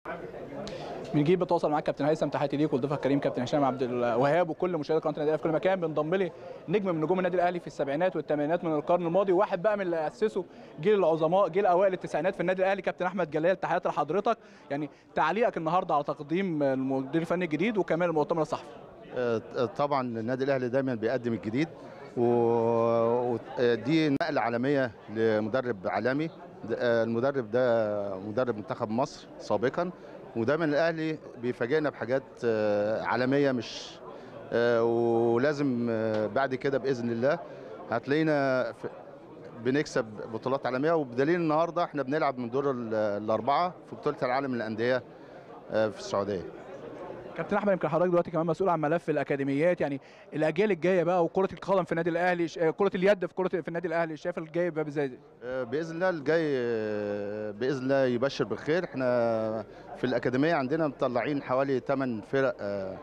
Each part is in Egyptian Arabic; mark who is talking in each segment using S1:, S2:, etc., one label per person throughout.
S1: بنجيب بتواصل معاك كابتن هيثم تحياتي ليك وضيفك الكريم كابتن هشام عبد الوهاب وكل مشاهدي قناه النادي الاهلي في كل مكان بنضم لي نجم من نجوم النادي الاهلي في السبعينات والثمانينات من القرن الماضي وواحد بقى من اللي اسسوا جيل العظماء جيل اوائل التسعينات في النادي الاهلي كابتن احمد جلال تحياتي لحضرتك يعني تعليقك النهارده على تقديم المدير الفني الجديد وكمان المؤتمر الصحفي
S2: آه، طبعا النادي الاهلي دايما بيقدم الجديد ودي نقله عالميه لمدرب عالمي ده- آه، المدرب ده مدرب منتخب مصر سابقا ودايما الاهلي بيفاجئنا بحاجات آه، عالميه مش آه، ولازم آه، بعد كده باذن الله هتلاقينا في- بنكسب بطولات عالميه وبدليل النهارده احنا بنلعب من دور ال- الاربعه في بطوله العالم للانديه آه، في السعوديه
S1: كابتن احمد يمكن حضرتك دلوقتي كمان مسؤول عن ملف الاكاديميات يعني الاجيال الجايه بقى وكره القدم في النادي الاهلي ش- كره اليد في كره في النادي الاهلي شايف الجاي بقى ازاي
S2: آه، باذن الله الجاي آه، باذن الله يبشر بالخير احنا في الاكاديميه عندنا مطلعين حوالي 8 فرق آه،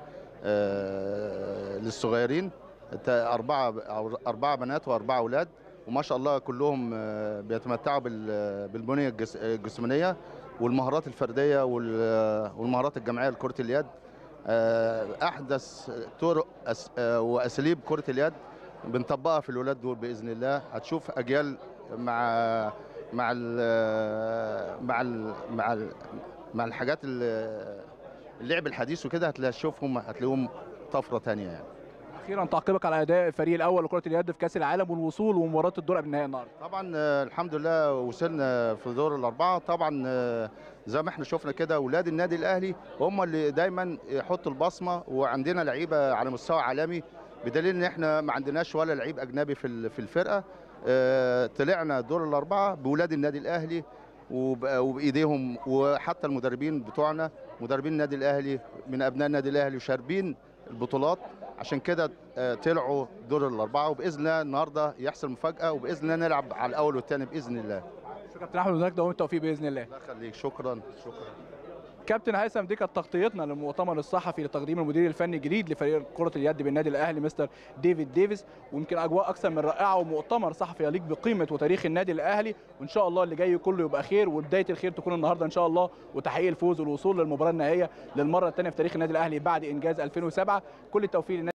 S2: آه، للصغيرين تا- اربعه أو اربعه بنات واربعه اولاد وما شاء الله كلهم آه، بيتمتعوا بال- بالبنيه الجس- الجسمانيه والمهارات الفرديه وال- والمهارات الجماعيه لكره اليد آه، احدث طرق أس- آه، واساليب كره اليد بنطبقها في الولاد دول باذن الله هتشوف اجيال مع مع ال مع ال مع ال مع الحاجات ال- اللعب الحديث وكده هتلاقي تشوفهم هتلاقيهم طفره تانية يعني
S1: اخيرا تعقيبك على اداء الفريق الاول لكره اليد في كاس العالم والوصول ومباراه الدور قبل النهائي النهارده
S2: طبعا آه، الحمد لله وصلنا في دور الاربعه طبعا آه، زي ما احنا شفنا كده اولاد النادي الاهلي هم اللي دايما يحطوا البصمه وعندنا لعيبه على مستوى عالمي بدليل ان احنا ما عندناش ولا لعيب اجنبي في ال- في الفرقه آه، طلعنا دور الاربعه باولاد النادي الاهلي وب- وبايديهم وحتى المدربين بتوعنا مدربين النادي الاهلي من ابناء النادي الاهلي وشاربين البطولات عشان كده آه، طلعوا دور الاربعه وباذن الله النهارده يحصل مفاجاه وباذن الله نلعب على الاول والثاني باذن الله
S1: شكرا كابتن احمد وزنك دوام التوفيق باذن الله
S2: الله يخليك شكرا شكرا
S1: كابتن هيثم دي كانت تغطيتنا للمؤتمر الصحفي لتقديم المدير الفني الجديد لفريق كره اليد بالنادي الاهلي مستر ديفيد ديفيس ويمكن اجواء اكثر من رائعه ومؤتمر صحفي يليق بقيمه وتاريخ النادي الاهلي وان شاء الله اللي جاي كله يبقى خير وبدايه الخير تكون النهارده ان شاء الله وتحقيق الفوز والوصول للمباراه النهائيه للمره الثانيه في تاريخ النادي الاهلي بعد انجاز 2007 كل التوفيق للنادي